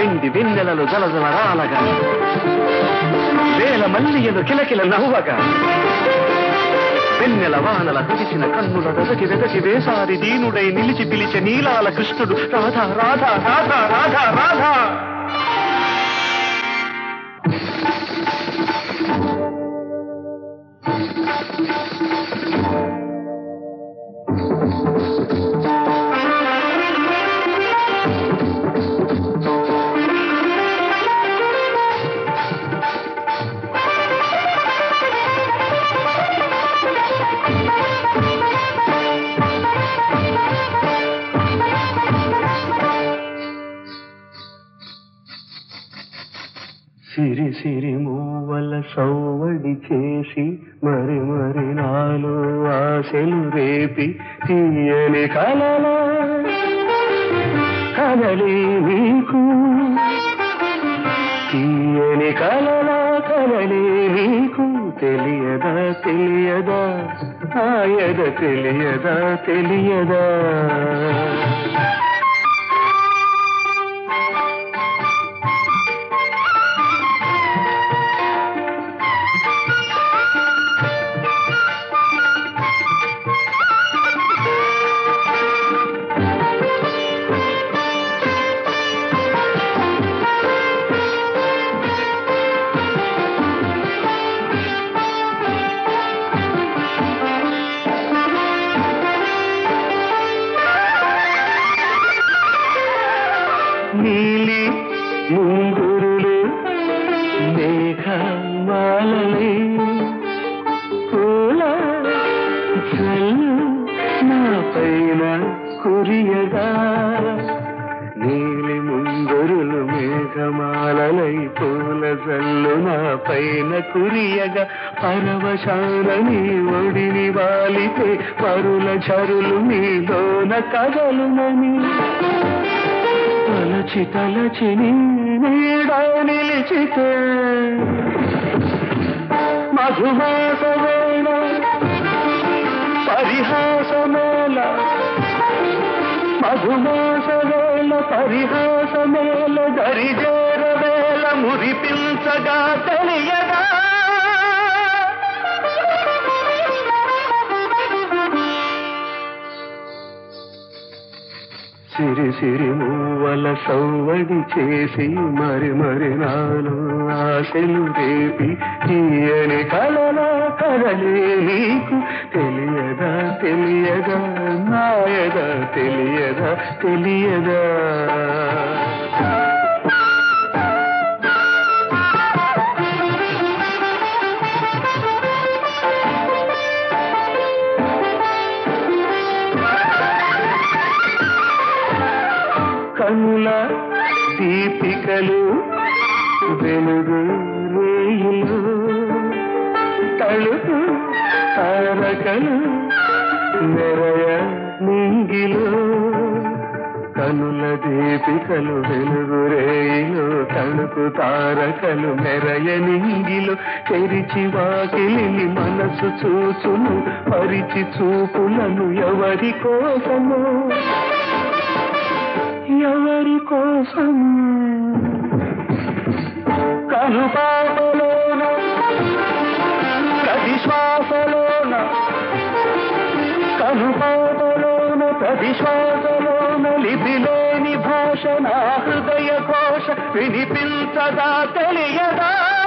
వెండి వెన్నెలలు జలజల రాలగా వేల మల్లియలు కిలకిల నవ్వగా వెన్నెల వానల కుదిసిన కన్నుల వెదకి వెదకి వేసారి దీనుడై నిలిచి పిలిచే నీలాల కృష్ణుడు రాధా రాధా రాధా రాధా రాధా సిరి సిరి మూవల సౌవడి చేసి మరి మరి నాలో ఆశలు రేపి తీయని కలలా కదలి నీకు తీయని కలలా కదలి నీకు తెలియదా తెలియదా ఆయద తెలియదా తెలియదా నీలి ముంగురులు మేఘమాలలే పూల జల్లు నా పైన కురియగా నీలి ముంగురులు మేఘమాలలై పూల జల్లు నా పైన కురియగా పరవశాన నీ ఒడిని వాలితే పరుల చరులు నీలోన కదలునని తలచి తలచి నీ నీడ నిలిచితే మధుమాసవేళ పరిహాసమేళ మధుమాసవేళ పరిహాసమేళ దరిజేరవేళ మురిపించగా తెలియగా సిరి సిరి మూవల సౌవడి చేసి మరి మరి నాలో ఆశలు రేపి తీయని కలలా కలలే నీకు తెలియదా తెలియదా నాయదా తెలియదా తెలియదా కనుల దీపికలు వెలుగు రేయిలు తలుపు తారకలు మెరయ నింగిలు కనుల దీపికలు వెలుగు రేయిలు తలుపు తారకలు మెరయ నింగిలు తెరిచి వాకిలిని మనసు చూచును పరిచి చూపులను ఎవరి కోసము ఎవరి కోసం కనుపాపలోన ప్రతి శ్వాసలోన కనుపాపలోన ప్రతి శ్వాసలోన లిపిలేని భాష నా హృదయ ఘోష వినిపించదా తెలియదా